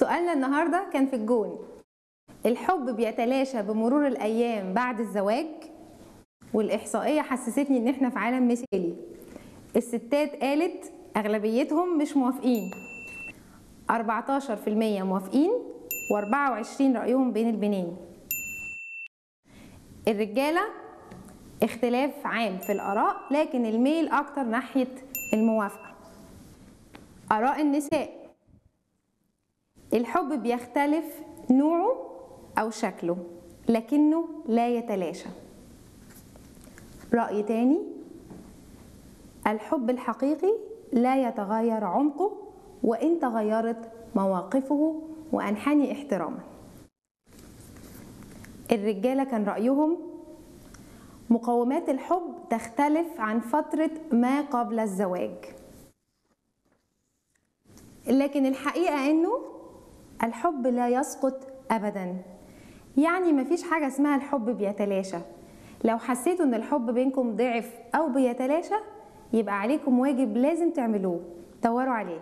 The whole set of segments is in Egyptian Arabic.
سؤالنا النهارده كان في الجون الحب بيتلاشى بمرور الايام بعد الزواج والاحصائيه حسستني ان احنا في عالم مثالي الستات قالت اغلبيتهم مش موافقين 14% موافقين و24 رايهم بين البنين الرجاله اختلاف عام في الاراء لكن الميل اكتر ناحيه الموافقه اراء النساء الحب بيختلف نوعه أو شكله لكنه لا يتلاشى رأي تاني الحب الحقيقي لا يتغير عمقه وإن تغيرت مواقفه وأنحني احتراما الرجالة كان رأيهم مقومات الحب تختلف عن فترة ما قبل الزواج لكن الحقيقة أنه الحب لا يسقط ابدا يعني مفيش حاجه اسمها الحب بيتلاشى لو حسيتوا ان الحب بينكم ضعف او بيتلاشى يبقى عليكم واجب لازم تعملوه دوروا عليه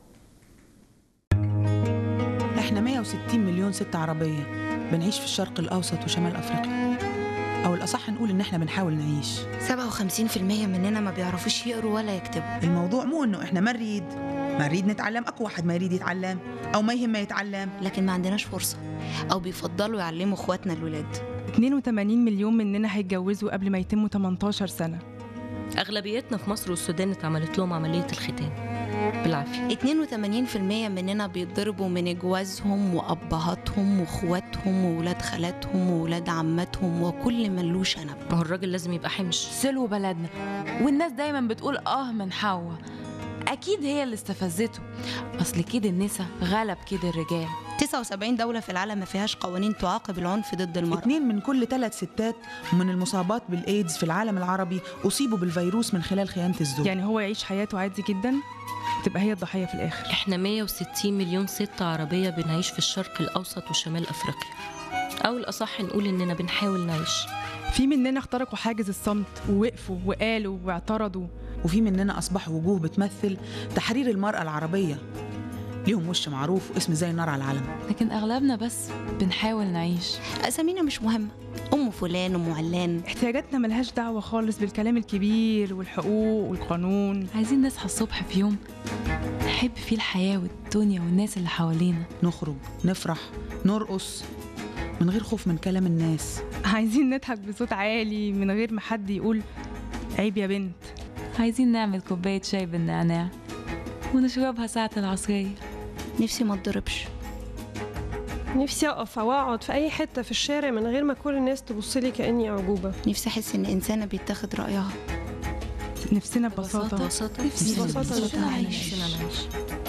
احنا 160 مليون ست عربية بنعيش في الشرق الأوسط وشمال أفريقيا أو الأصح نقول إن احنا بنحاول نعيش 57% مننا ما بيعرفوش يقروا ولا يكتبوا الموضوع مو إنه احنا ما نريد ما نريد نتعلم أكو واحد ما يريد يتعلم أو ما يهم يتعلم لكن ما عندناش فرصة أو بيفضلوا يعلموا إخواتنا الولاد 82 مليون مننا هيتجوزوا قبل ما يتموا 18 سنة أغلبيتنا في مصر والسودان اتعملت لهم عملية الختان بالعافية 82% مننا بيتضربوا من جوازهم وأبهاتهم وإخواتهم وولاد خالاتهم وولاد عماتهم وكل من له شنب ما هو الراجل لازم يبقى حمش سلو بلدنا والناس دايما بتقول اه من حواء اكيد هي اللي استفزته اصل كده النسا غلب كده الرجال 79 دولة في العالم ما فيهاش قوانين تعاقب العنف ضد المرأة اتنين من كل ثلاث ستات من المصابات بالإيدز في العالم العربي أصيبوا بالفيروس من خلال خيانة الزوج يعني هو يعيش حياته عادي جدا تبقى هي الضحية في الآخر احنا 160 مليون ست عربية بنعيش في الشرق الأوسط وشمال أفريقيا أو الأصح نقول إننا بنحاول نعيش في مننا اخترقوا حاجز الصمت ووقفوا وقالوا واعترضوا وفي مننا أصبحوا وجوه بتمثل تحرير المرأة العربية ليهم وش معروف واسم زي النار على العلم لكن اغلبنا بس بنحاول نعيش أسامينا مش مهمة أم فلان أم علان احتياجاتنا ملهاش دعوة خالص بالكلام الكبير والحقوق والقانون عايزين نصحى الصبح في يوم نحب فيه الحياة والدنيا والناس اللي حوالينا نخرج نفرح نرقص من غير خوف من كلام الناس عايزين نضحك بصوت عالي من غير ما حد يقول عيب يا بنت عايزين نعمل كوباية شاي بالنعناع ونشربها ساعة العصرية نفسي ما اتضربش نفسي اقف او اقعد في اي حته في الشارع من غير ما كل الناس تبص لي كاني اعجوبه نفسي أحس إن إنسانة بيتاخد رأيها نفسنا ببساطة ببساطة نفسي ببساطة ببساطة نعيش. أعيش نفسنا نعيش